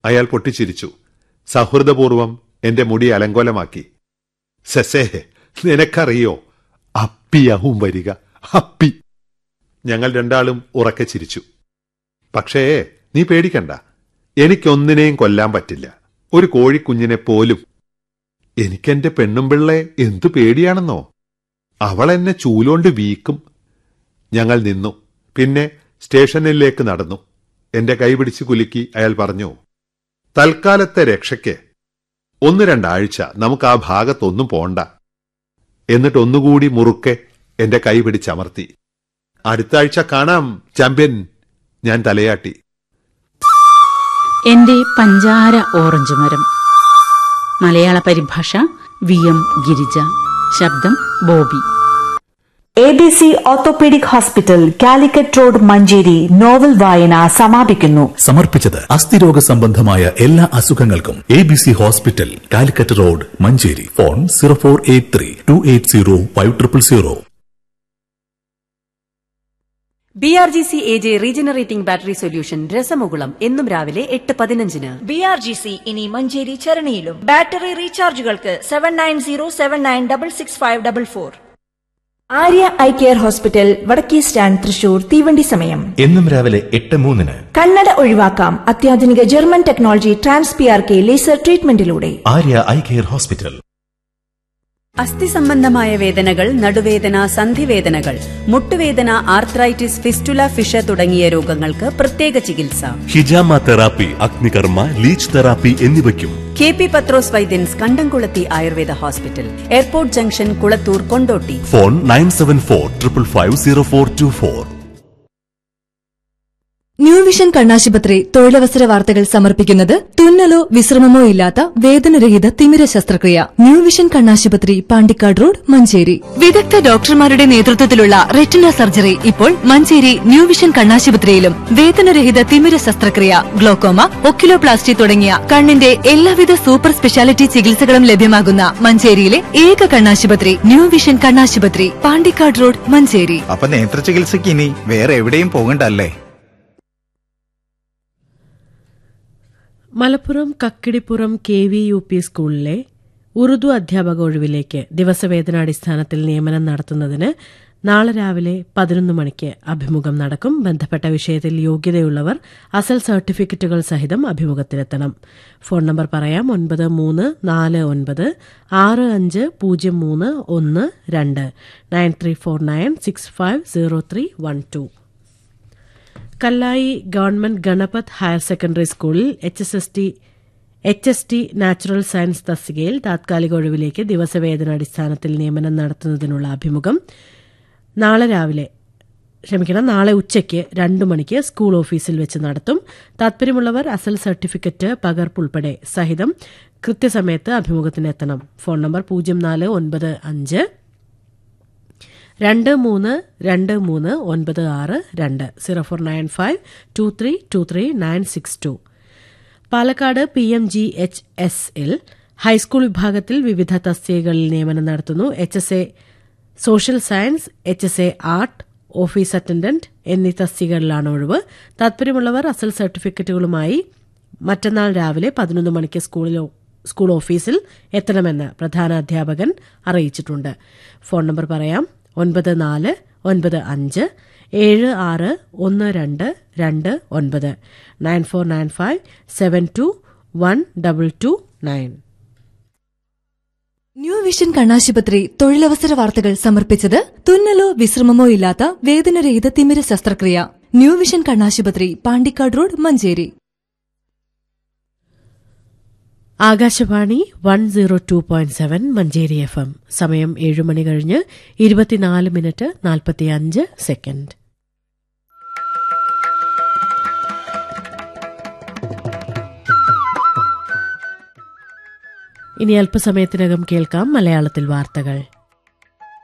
അയാൾ പൊട്ടിച്ചിരിച്ചു സൗഹൃദപൂർവം എന്റെ മുടി അലങ്കോലമാക്കി സെസേ നിനക്കറിയോ അപ്പിയാവും വരിക അപ്പി ഞങ്ങൾ രണ്ടാളും ഉറക്കെ ചിരിച്ചു പക്ഷേ നീ പേടിക്കണ്ട എനിക്കൊന്നിനെയും കൊല്ലാൻ പറ്റില്ല ഒരു കോഴിക്കുഞ്ഞിനെ പോലും എനിക്കെന്റെ പെണ്ണും പിള്ളെ എന്തു പേടിയാണെന്നോ അവൾ എന്നെ ചൂലോണ്ട് വീക്കും ഞങ്ങൾ നിന്നു പിന്നെ സ്റ്റേഷനിലേക്ക് നടന്നു എന്റെ കൈപിടിച്ച് കുലുക്കി അയാൾ പറഞ്ഞു തൽക്കാലത്തെ രക്ഷയ്ക്ക് ഒന്ന് രണ്ടാഴ്ച നമുക്ക് ആ ഭാഗത്തൊന്നും പോണ്ട എന്നിട്ട് ഒന്നുകൂടി മുറുക്കെ എന്റെ കൈ പിടിച്ചമർത്തി അടുത്ത ആഴ്ച കാണാം ചാമ്പ്യൻ ഞാൻ തലയാട്ടി എന്റെ പഞ്ചാര ഓറഞ്ച് മരം മലയാള പരിഭാഷ വി എം ഗിരിജ ശബ്ദം Bobby A B C orthopaedic hospital Calicut road Manjeri novel വായന സമാപിക്കുന്നു സമർപ്പിച്ചത് അസ്ഥിരോഗ സംബന്ധമായ എല്ലാ അസുഖങ്ങൾക്കും A B C hospital Calicut road Manjeri phone zero four eight three two eight zero five triple zero B R G C A J regenerating battery solution രസമുകുളം എന്നും രാവിലെ എട്ട് പതിനഞ്ചിന് ബി ആർ ജി സി ഇനി മഞ്ചേരി ചരണിയിലും ബാറ്ററി റീചാർജുകൾക്ക് seven nine zero seven nine double six five double four Arya eye care hospital വടക്കേ stand Thrissur തീവണ്ടി സമയം എന്നും രാവിലെ എട്ട് മൂന്നിന് കണ്ണട ഒഴിവാക്കാം അത്യാധുനിക German technology trans P R K laser ട്രീറ്റ്മെന്റിലൂടെ ആര്യ ഐ കെയർ ഹോസ്പിറ്റൽ അസ്ഥി സംബന്ധമായ വേദനകൾ നടുവേദന സന്ധിവേദനകൾ മുട്ടുവേദന ആർത്രൈറ്റിസ് ഫിസ്റ്റുല ഫിഷ തുടങ്ങിയ രോഗങ്ങൾക്ക് പ്രത്യേക ചികിത്സ ഹിജാമ തെറാപ്പി അഗ്നികർമ്മ ലീച്ച് തെറാപ്പി എന്നിവയ്ക്കും K P Pathros Vaidyans Kandamkulathi Ayurveda hospital airport junction Kulathur Kondotty phone nine seven four triple five zero four two four new vision കണ്ണാശുപത്രി തൊഴിലവസര വാർത്തകൾ സമർപ്പിക്കുന്നത് തുന്നലോ വിശ്രമമോ ഇല്ലാത്ത വേദനരഹിത തിമിര ശസ്ത്രക്രിയ ന്യൂ വിഷൻ കണ്ണാശുപത്രി പാണ്ടിക്കാട് റോഡ് മഞ്ചേരി വിദഗ്ധ ഡോക്ടർമാരുടെ നേതൃത്വത്തിലുള്ള റെറ്റിന സർജറി ഇപ്പോൾ മഞ്ചേരി ന്യൂ വിഷൻ കണ്ണാശുപത്രിയിലും വേദനരഹിത തിമിര ശസ്ത്രക്രിയ ഗ്ലോക്കോമ ഒക്കിലോപ്ലാസ്റ്റി തുടങ്ങിയ കണ്ണിന്റെ എല്ലാവിധ സൂപ്പർ സ്പെഷ്യാലിറ്റി ചികിത്സകളും ലഭ്യമാകുന്ന മഞ്ചേരിയിലെ ഏക കണ്ണാശുപത്രി ന്യൂ വിഷൻ കണ്ണാശുപത്രി പാണ്ടിക്കാട് റോഡ് മഞ്ചേരി അപ്പൊ നേത്ര ചികിത്സയ്ക്ക് ഇനി വേറെ എവിടെയും പോകണ്ടല്ലേ Malappuram Kakkidippuram K V U P സ്കൂളിലെ ഉറുദു അധ്യാപക ഒഴിവിലേക്ക് ദിവസവേതനാടിസ്ഥാനത്തിൽ നിയമനം നടത്തുന്നതിന് നാളെ രാവിലെ പതിനൊന്ന് മണിക്ക് അഭിമുഖം നടക്കും ബന്ധപ്പെട്ട വിഷയത്തിൽ യോഗ്യതയുള്ളവർ അസൽ സർട്ടിഫിക്കറ്റുകൾ സഹിതം അഭിമുഖത്തിലെത്തണം ഫോൺ നമ്പർ പറയാം ഒൻപത് മൂന്ന് നാല് ഒൻപത് ആറ് അഞ്ച് പൂജ്യം മൂന്ന് ഒന്ന് രണ്ട് nine three four nine six five zero three one two Kallai government Ganapat higher secondary സ്കൂളിൽ H S S T H S T natural science തസ്തികയിൽ താത്കാലിക ഒഴിവിലേക്ക് ദിവസവേതനാടിസ്ഥാനത്തിൽ നിയമനം നടത്തുന്നതിനുള്ള അഭിമുഖം നാളെ രാവിലെ ക്ഷമിക്കണം നാളെ ഉച്ചയ്ക്ക് രണ്ടു മണിക്ക് സ്കൂൾ ഓഫീസിൽ വെച്ച് നടത്തും താത്പര്യമുള്ളവർ അസൽ സർട്ടിഫിക്കറ്റ് പകർപ്പുൾപ്പെടെ സഹിതം കൃത്യസമയത്ത് അഭിമുഖത്തിനെത്തണം ഫോൺ നമ്പർ പൂജ്യം നാല് ഒൻപത് അഞ്ച് രണ്ട് മൂന്ന് രണ്ട് മൂന്ന് ഒൻപത് ആറ് രണ്ട് zero four nine five two three two three nine six two Palakkad P M G H S L high school വിഭാഗത്തിൽ വിവിധ തസ്തികകളിൽ നിയമനം നടത്തുന്നു H S A social science H S A art office attendant എന്നീ തസ്തികകളിലാണ് ഒഴിവ് താത്പര്യമുള്ളവർ അസൽ സർട്ടിഫിക്കറ്റുകളുമായി മറ്റന്നാൾ രാവിലെ പതിനൊന്ന് മണിക്ക് സ്കൂളിലോ സ്കൂൾ ഓഫീസിൽ എത്തണമെന്ന് പ്രധാന അധ്യാപകൻ അറിയിച്ചിട്ടുണ്ട് ഫോൺ നമ്പർ പറയാം ഒൻപത് നാല് ഒൻപത് അഞ്ച് ഏഴ് ആറ് ഒന്ന് രണ്ട് രണ്ട് ഒൻപത് nine four nine five seven two one double two nine new vision കണ്ണാശുപത്രി തൊഴിലവസര വാർത്തകൾ സമർപ്പിച്ചത് തുന്നലോ വിശ്രമമോ ഇല്ലാത്ത വേദനരഹിത തിമിര ശസ്ത്രക്രിയ ന്യൂ വിഷൻ കണ്ണാശുപത്രി Pandikkad road Manjeri Akashvani one zero two point seven Manjeri F M സമയം ഏഴ് മണി കഴിഞ്ഞ് ഇരുപത്തിനാല് മിനിറ്റ് നാൽപ്പത്തിയഞ്ച് സെക്കൻഡ് ഇനി അല്പസമയത്തിനകം കേൾക്കാം മലയാളത്തിൽ വാർത്തകൾ